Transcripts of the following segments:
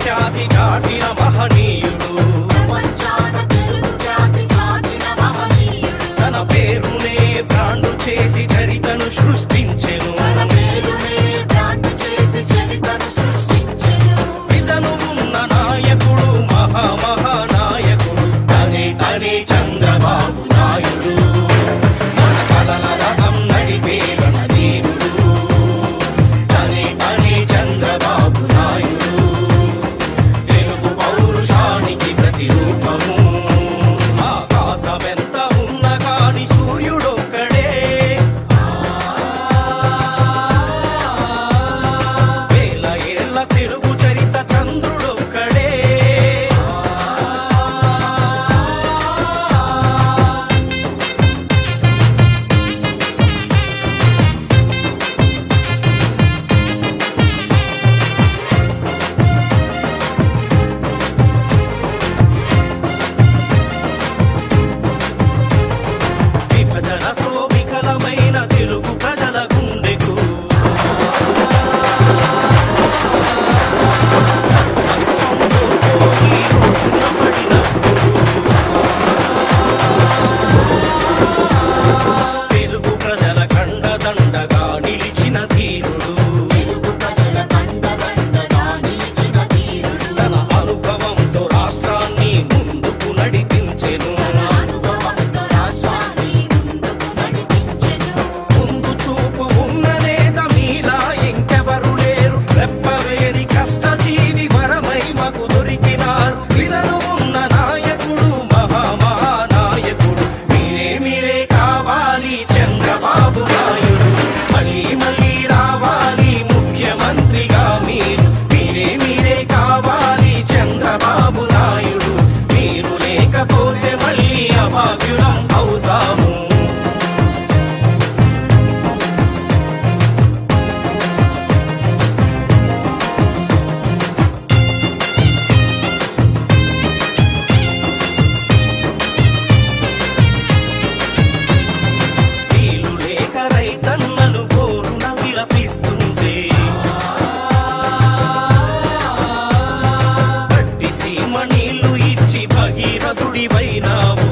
ఖ్యాతి చాటిన మహనీయుడు ప్రపంచాన తెలుగు ఖ్యాతి చాటిన మహనీయుడు తన పేరునే బ్రాండు చేసి చరితను సృష్టించెను తన పేరునే బ్రాండ్ చేసి చరితను సృష్టించెను విజను ఉన్న నాయకుడు మహా మహానాయకుడు తనే తనే చంద్రబాబు నాయుడు మన కలల రథం నడిపే రణధీరుడు తనే తనే చంద్రబాబు నాయుడు తెలుగు పౌరుషానికి ప్రతిరూపము ఆకాశమెంత ఉన్న కాని సూర్యుడొక్కడే వేల ఏళ్ల తెలుగు చరిత చంద్రుడొక్కడే విభజనతో వికలమైన తెలుగు ప్రజల గుండెకు సర్వస్వంతో పోయి రోడ్డున పడినప్పుడు తెలుగు ప్రజల కండదండగా నిలిచిన ధీరుడు తెలుగు ప్రజల కండదండగా నిలిచిన ధీరుడు తన అనుభవంతో రాష్ట్రాన్ని ముందుకు నడిపించెను తన అనుభవంతో రాష్ట్రాన్ని ముందుకు నడిపించెను ముందు చూపు ఉన్న నేత మీలా ఇంకెవరు లేరు రెప్పవేరి కష్టజీవి వరమై మాకు దొరికినారు విజను ఉన్న నాయకుడు మహా మహానాయకుడు మీరే మీరే కావాలి చంద్రబాబు నాయుడు మళ్ళీ మళ్ళీ రావాలి ముఖ్యమంత్రిగా మీరు మీరే మీరే కావాలి చంద్రబాబు నాయుడు మీరు లేకపోతే మళ్ళీ అభాగ్యులం అవుతాము నీళ్లు లేక రైతన్నలు బోరున విలపిస్తుంటే గట్టి సీమ నీళ్లు ఇచ్చి భగీరథుడివైనావు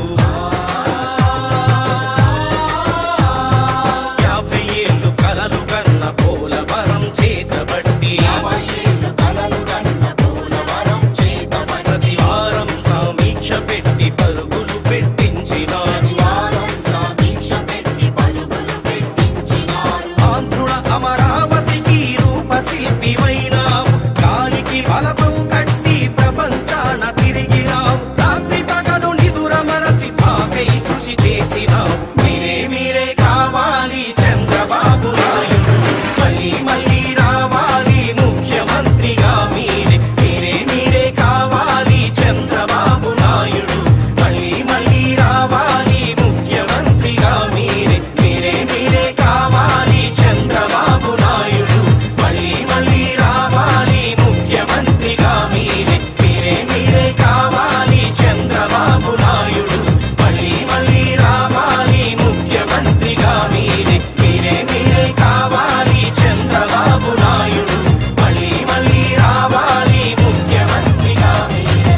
యాభై ఏళ్ళు కలలు కన్న పోలవరం చేతబట్టి యాభై ఏళ్ళు కలలు కన్న పోలవరం చేతబట్టి ప్రతి వారం సమీక్ష పెట్టి పరుగులు పెట్టించినారు వారం సమీక్ష పెట్టి పరుగులు పెట్టించినారు ఆంధ్రుల అమరావతికి రూపశిల్పివైనావు గాలికి బలపం కట్టి ప్రపంచాన తిరిగినావు రాత్రి పగలు నిదుర మరచి పాకై కృషి చేసినావు మీరే మీరే కావాలి చంద్రబాబు నాయుడు మళ్ళీ మళ్ళీ రావాలి ముఖ్యమంత్రిగా మీరే మీరే మీరే కావాలి చంద్రబాబు నాయుడు మళ్ళీ మళ్ళీ రావాలి ముఖ్యమంత్రిగా మీరే మీరే మీరే కావాలి చంద్రబాబు నాయుడు మళ్ళీ మళ్ళీ రావాలి ముఖ్యమంత్రిగా మీరే మీరే మీరే కావాలి చంద్రబాబు నాయుడు మళ్ళీ మళ్ళీ రావాలి ముఖ్యమంత్రిగా మీరే మీరే మీరే కావాలి చంద్రబాబు నాయుడు మళ్ళీ మళ్ళీ రావాలి ముఖ్యమంత్రిగా మీరే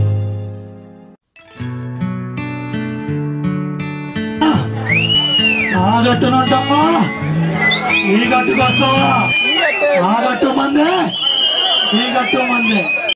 ఆ గట్టునుంటమ్మా ఈ గట్టుకు వస్తావా ఆ గట్టు మందే ఈ గట్టు మందే